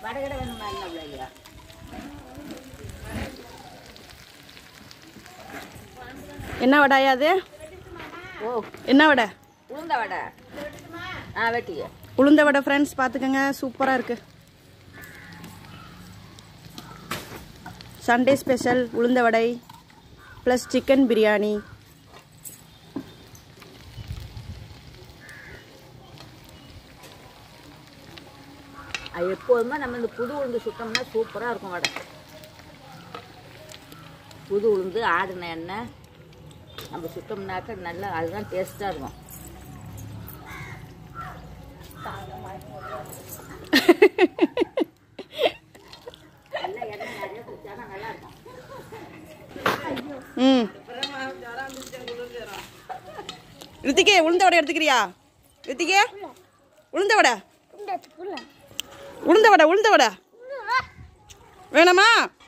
வடகடை வேணுமா என்ன பிள்ளைங்க என்ன வடையா அது ஓ என்ன வடை உளுந்த வடை ஆ வெட்டிங்க உளுந்த வடை ஃப்ரெண்ட்ஸ் பார்த்துக்கோங்க சூப்பராக இருக்கு சண்டே ஸ்பெஷல் உளுந்த வடை ப்ளஸ் சிக்கன் பிரியாணி அது எப்போதுமே நம்ம இந்த புது உளுந்து சுட்டோம்னா சூப்பராக இருக்கும் வடை புது உளுந்து ஆடின எண்ணெய் நம்ம சுட்டோம்னாக்க நல்லா அதுதான் டேஸ்ட்டாக இருக்கும் நல்லா எண்ணெய் நிறைய குடிச்சாதான் நல்லா இருக்கும் ம் ரித்திகே உளுந்த வடை எடுத்துக்கிறியா ரித்திகே உளுந்த வடை உளுந்த வடை உளுந்த வடை வேணாமா